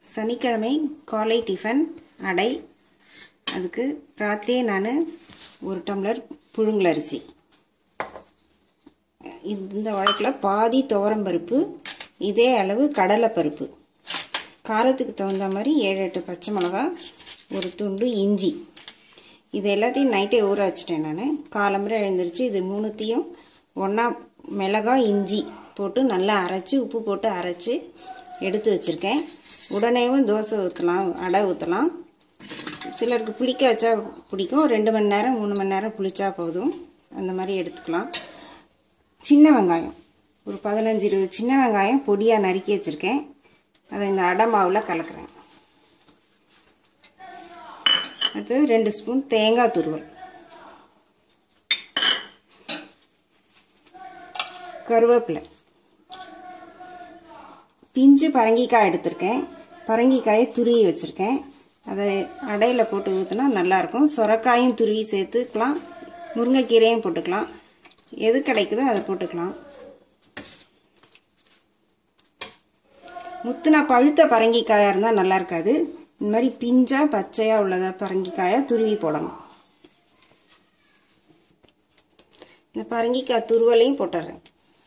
சனிக்கிழமை காலை டிஃபன் அடை அதுக்கு ராத்திரியே நான் ஒரு டம்ளர் புழுங்கலரிசி இந்த வழக்கில் பாதி துவரம்பருப்பு இதே அளவு கடலைப்பருப்பு காரத்துக்கு தகுந்த மாதிரி ஏழு எட்டு பச்சை மிளகா ஒரு துண்டு இஞ்சி இது எல்லாத்தையும் நைட்டே ஊற வச்சிட்டேன் நான் காலம்பரை எழுந்திரிச்சு இது மூணுத்தையும் ஒன்றா மிளகாய் இஞ்சி போட்டு நல்லா அரைச்சி உப்பு போட்டு அரைச்சி எடுத்து வச்சுருக்கேன் உடனேவும் தோசை ஊற்றலாம் அடை ஊற்றலாம் சிலருக்கு புளிக்க வச்சா பிடிக்கும் ரெண்டு மணி நேரம் மூணு மணி நேரம் புளிச்சா போதும் அந்த மாதிரி எடுத்துக்கலாம் சின்ன வெங்காயம் ஒரு பதினஞ்சு இருபது சின்ன வெங்காயம் பொடியாக நறுக்கி வச்சுருக்கேன் அதை இந்த அடை மாவில் கலக்கிறேன் அடுத்தது ரெண்டு ஸ்பூன் தேங்காய் துருவல் கருவேப்பிலை பிஞ்சு பரங்கிக்காய் எடுத்திருக்கேன் பரங்கிக்காயை துருவி வச்சுருக்கேன் அதை அடையில் போட்டு ஊற்றினா நல்லாயிருக்கும் சொரக்காயும் துருவி சேர்த்துக்கலாம் முருங்கைக்கீரையும் போட்டுக்கலாம் எது கிடைக்குதோ அதை போட்டுக்கலாம் முத்துனா பழுத்த பரங்கிக்காயாக இருந்தால் நல்லா இருக்காது இந்த மாதிரி பிஞ்சாக பச்சையாக உள்ளத பரங்கிக்காயை துருவி போடணும் இந்த பரங்கிக்காய் துருவலையும் போட்டுடுறேன்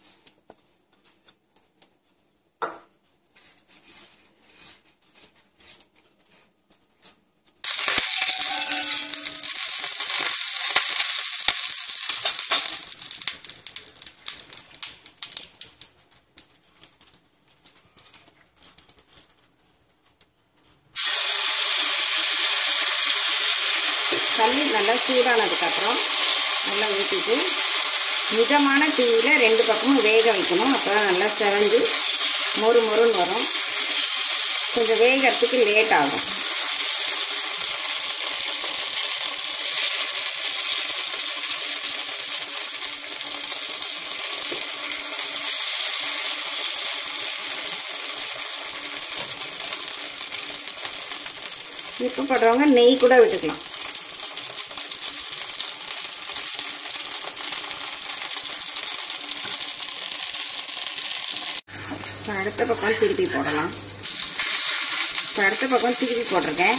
தண்ணி நல்லா சூடானதுக்கப்புறம் நல்லா ஊற்றிட்டு மிதமான தீயில் ரெண்டு பக்கமும் வேக வைக்கணும் அப்போ தான் நல்லா செவஞ்சு மொறு மொறுன்னு வரும் கொஞ்சம் வேகிறதுக்கு லேட் ஆகும் விருப்பப்படுறவங்க நெய் கூட விட்டுக்கலாம் இப்போ அடுத்த பக்கம் திருப்பி போடலாம் இப்போ அடுத்த பக்கம் திருப்பி போட்டிருக்கேன்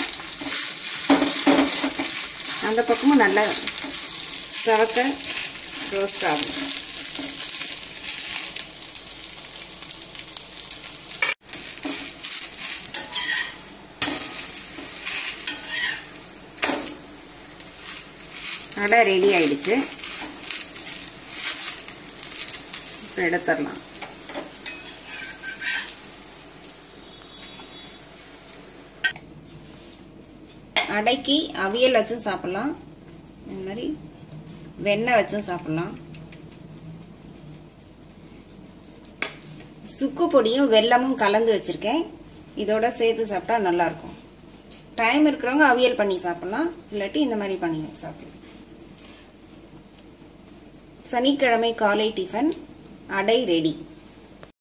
அந்த பக்கமும் நல்லா சவக்க ரோஸ்ட் ஆகும் அடை ரெடி ஆயிடுச்சு இப்போ எடுத்துடலாம் அடைக்கி அவியல் வச்சும் சாப்பிட்லாம் இந்த மாதிரி வெண்ணெய் வச்சும் சாப்பிட்லாம் சுக்கு பொடியும் வெல்லமும் கலந்து வச்சுருக்கேன் இதோட சேர்த்து சாப்பிட்டா நல்லாயிருக்கும் டைம் இருக்கிறவங்க அவியல் பண்ணி சாப்பிட்லாம் இல்லாட்டி இந்த மாதிரி பண்ணி சாப்பிடலாம் சனிக்கிழமை காலை டிஃபன் அடை ரெடி